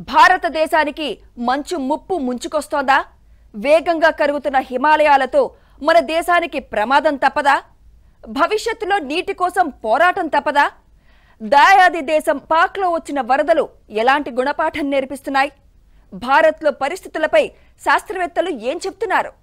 భారతదేశానికి మంచు ముప్పు ముంచుకొస్తోందా వేగంగా కరుగుతున్న హిమాలయాలతో మన దేశానికి ప్రమాదం తప్పదా భవిష్యత్తులో నీటి కోసం పోరాటం తప్పదా దాయాది దేశం పాక్లో వచ్చిన వరదలు ఎలాంటి గుణపాఠం నేర్పిస్తున్నాయి భారత్లో పరిస్థితులపై శాస్త్రవేత్తలు ఏం చెప్తున్నారు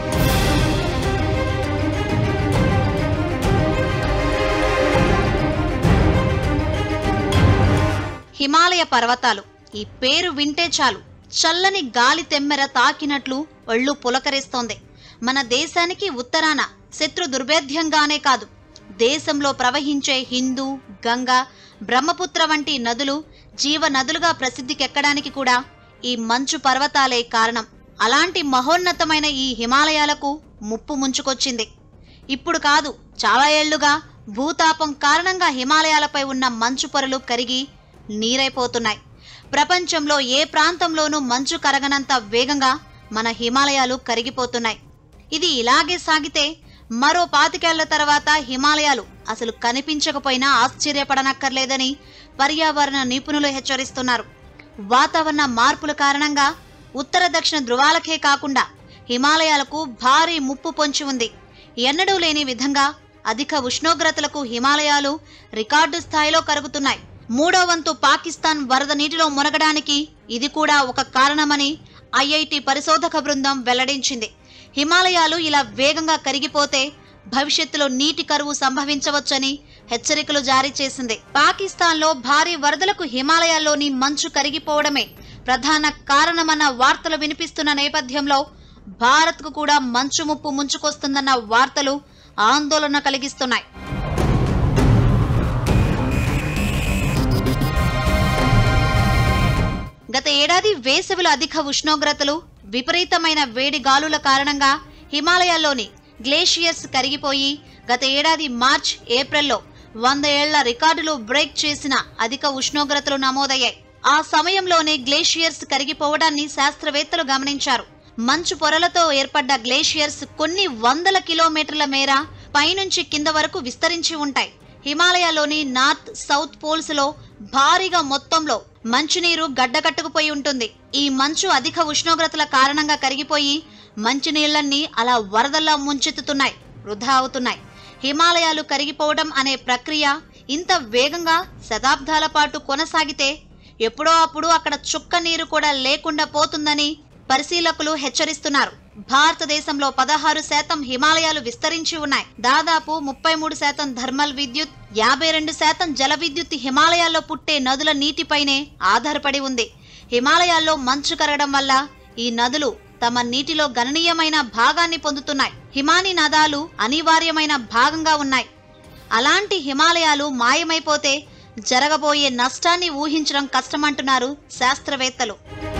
హిమాలయ పర్వతాలు ఈ పేరు వింటే చాలు చల్లని గాలి తెమ్మెర తాకినట్లు ఒళ్ళు పులకరిస్తోంది మన దేశానికి ఉత్తరాన శత్రు దుర్భేద్యంగానే కాదు దేశంలో ప్రవహించే హిందూ గంగా బ్రహ్మపుత్ర వంటి నదులు జీవ నదులుగా ప్రసిద్ధికెక్కడానికి కూడా ఈ మంచు పర్వతాలే కారణం అలాంటి మహోన్నతమైన ఈ హిమాలయాలకు ముప్పు ముంచుకొచ్చింది ఇప్పుడు కాదు చాలా ఏళ్లుగా భూతాపం కారణంగా హిమాలయాలపై ఉన్న మంచు పొరలు కరిగి నీరైపోతున్నాయి ప్రపంచంలో ఏ ప్రాంతంలోనూ మంచు కరగనంత వేగంగా మన హిమాలయాలు కరిగిపోతున్నాయి ఇది ఇలాగే సాగితే మరో పాతికేళ్ల తర్వాత హిమాలయాలు అసలు కనిపించకపోయినా ఆశ్చర్యపడనక్కర్లేదని పర్యావరణ నిపుణులు హెచ్చరిస్తున్నారు వాతావరణ మార్పుల కారణంగా ఉత్తర దక్షిణ ధృవాలకే కాకుండా హిమాలయాలకు భారీ ముప్పు పొంచి ఉంది ఎన్నడూ లేని విధంగా అధిక ఉష్ణోగ్రతలకు హిమాలయాలు రికార్డు స్థాయిలో కరుగుతున్నాయి మూడో వంతు పాకిస్తాన్ వరద నీటిలో మునగడానికి ఇది కూడా ఒక కారణమని ఐఐటి పరిశోధక బృందం వెల్లడించింది హిమాలయాలు ఇలా వేగంగా కరిగిపోతే భవిష్యత్తులో నీటి కరువు సంభవించవచ్చని హెచ్చరికలు జారీ చేసింది పాకిస్తాన్లో భారీ వరదలకు హిమాలయాల్లోని మంచు కరిగిపోవడమే ప్రధాన కారణమన్న వార్తలు వినిపిస్తున్న నేపథ్యంలో భారత్కు కూడా మంచు ముప్పు ముంచుకొస్తుందన్న వార్తలు ఆందోళన కలిగిస్తున్నాయి గత ఏడాది వేసవిలో అధిక ఉష్ణోగ్రతలు విపరీతమైన వేడి గాలుల కారణంగా హిమాలయాల్లోని గ్లేషియర్స్ కరిగిపోయి గత ఏడాది మార్చ్ ఏప్రిల్లో వంద ఏళ్ల రికార్డులు బ్రేక్ చేసిన అధిక ఉష్ణోగ్రతలు నమోదయ్యాయి ఆ సమయంలోనే గ్లేషియర్స్ కరిగిపోవడాన్ని శాస్త్రవేత్తలు గమనించారు మంచు పొరలతో ఏర్పడ్డ గ్లేషియర్స్ కొన్ని వందల కిలోమీటర్ల మేర పైనుంచి కింద వరకు విస్తరించి ఉంటాయి హిమాలయాలోని నార్త్ సౌత్ పోల్స్ లో భారీగా మొత్తంలో మంచునీరు గడ్డకట్టుకుపోయి ఉంటుంది ఈ మంచు అధిక ఉష్ణోగ్రతల కారణంగా కరిగిపోయి మంచునీళ్లన్నీ అలా వరదల్లా ముంచెత్తుతున్నాయి వృధా అవుతున్నాయి హిమాలయాలు కరిగిపోవడం అనే ప్రక్రియ ఇంత వేగంగా శతాబ్దాల పాటు కొనసాగితే ఎప్పుడో అప్పుడు అక్కడ చుక్క నీరు కూడా లేకుండా పోతుందని పరిశీలకులు హెచ్చరిస్తున్నారు భారతదేశంలో పదహారు శాతం హిమాలయాలు విస్తరించి ఉన్నాయి దాదాపు ముప్పై మూడు శాతం థర్మల్ విద్యుత్ యాభై రెండు శాతం జల విద్యుత్ హిమాలయాల్లో పుట్టే నదుల నీటిపైనే ఆధారపడి ఉంది హిమాలయాల్లో మంచు కరగడం వల్ల ఈ నదులు తమ నీటిలో గణనీయమైన భాగాన్ని పొందుతున్నాయి హిమాని నదాలు అనివార్యమైన భాగంగా ఉన్నాయి అలాంటి హిమాలయాలు మాయమైపోతే జరగబోయే నష్టాన్ని ఊహించడం కష్టమంటున్నారు శాస్త్రవేత్తలు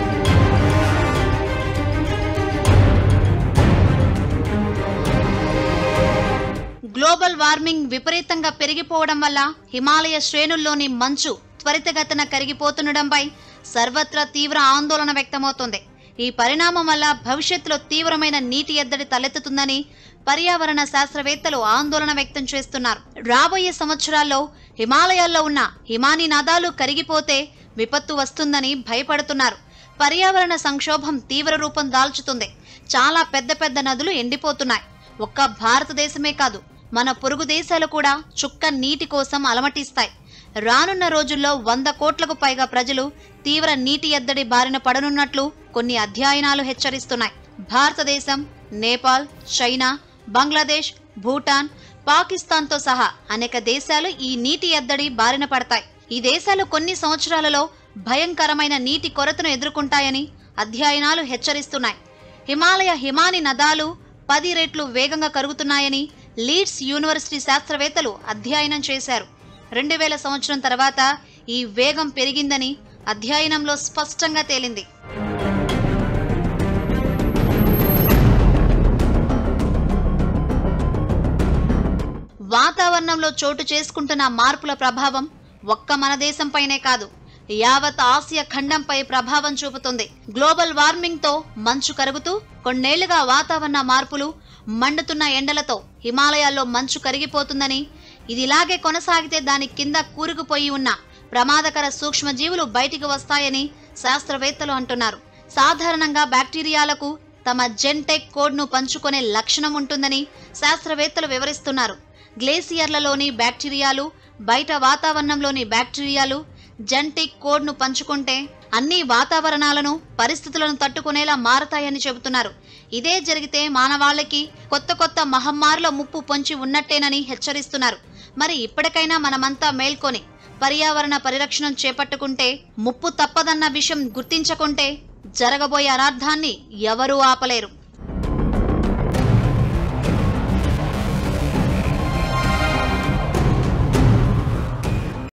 గ్లోబల్ వార్మింగ్ విపరీతంగా పెరిగిపోవడం వల్ల హిమాలయ శ్రేణుల్లోని మంచు త్వరితగతిన కరిగిపోతుండడంపై సర్వత్రా తీవ్ర ఆందోళన వ్యక్తమవుతోంది ఈ పరిణామం వల్ల భవిష్యత్తులో తీవ్రమైన నీటి ఎద్దడి తలెత్తుతుందని పర్యావరణ శాస్త్రవేత్తలు ఆందోళన వ్యక్తం చేస్తున్నారు రాబోయే సంవత్సరాల్లో హిమాలయాల్లో ఉన్న హిమాని నదాలు కరిగిపోతే విపత్తు వస్తుందని భయపడుతున్నారు పర్యావరణ సంక్షోభం తీవ్ర రూపం దాల్చుతుంది చాలా పెద్ద పెద్ద నదులు ఎండిపోతున్నాయి ఒక్క భారతదేశమే కాదు మన పొరుగు దేశాలు కూడా చుక్క నీటి కోసం అలమటిస్తాయి రానున్న రోజుల్లో వంద కోట్లకు పైగా ప్రజలు తీవ్ర నీటి ఎద్దడి బారిన పడనున్నట్లు కొన్ని అధ్యయనాలు హెచ్చరిస్తున్నాయి భారతదేశం నేపాల్ చైనా బంగ్లాదేశ్ భూటాన్ పాకిస్తాన్తో సహా అనేక దేశాలు ఈ నీటి ఎద్దడి బారిన పడతాయి ఈ దేశాలు కొన్ని సంవత్సరాలలో భయంకరమైన నీటి కొరతను ఎదుర్కొంటాయని అధ్యయనాలు హెచ్చరిస్తున్నాయి హిమాలయ హిమాని నదాలు పది రెట్లు వేగంగా కరుగుతున్నాయని లీడ్స్ యూనివర్సిటీ శాస్త్రవేత్తలు అధ్యయనం చేశారు రెండు వేల సంవత్సరం తర్వాత ఈ వేగం పెరిగిందని అధ్యయనంలో స్పష్టంగా తేలింది వాతావరణంలో చోటు చేసుకుంటున్న మార్పుల ప్రభావం ఒక్క మన దేశంపైనే కాదు యావత్ ఆసియా ఖండంపై ప్రభావం చూపుతుంది గ్లోబల్ వార్మింగ్ తో మంచు కరుగుతూ కొన్నేళ్లుగా వాతావరణ మార్పులు మండుతున్న ఎండలతో హిమాలయాల్లో మంచు కరిగిపోతుందని ఇది ఇలాగే కొనసాగితే దాని కింద కూరుకుపోయి ఉన్న ప్రమాదకర సూక్ష్మజీవులు బయటికి వస్తాయని శాస్త్రవేత్తలు అంటున్నారు సాధారణంగా బ్యాక్టీరియాలకు తమ జెన్టెక్ కోడ్ను పంచుకునే లక్షణం ఉంటుందని శాస్త్రవేత్తలు వివరిస్తున్నారు గ్లేసియర్లలోని బ్యాక్టీరియాలు బయట వాతావరణంలోని బ్యాక్టీరియాలు జెంటిక్ కోడ్ను పంచుకుంటే అన్ని వాతావరణాలను పరిస్థితులను తట్టుకునేలా మారతాయని చెబుతున్నారు ఇదే జరిగితే మానవాళికి కొత్త కొత్త మహమ్మారుల ముప్పు పొంచి ఉన్నట్టేనని హెచ్చరిస్తున్నారు మరి ఇప్పటికైనా మనమంతా మేల్కొని పర్యావరణ పరిరక్షణ చేపట్టుకుంటే ముప్పు తప్పదన్న విషయం గుర్తించకుంటే జరగబోయే అనర్థాన్ని ఎవరూ ఆపలేరు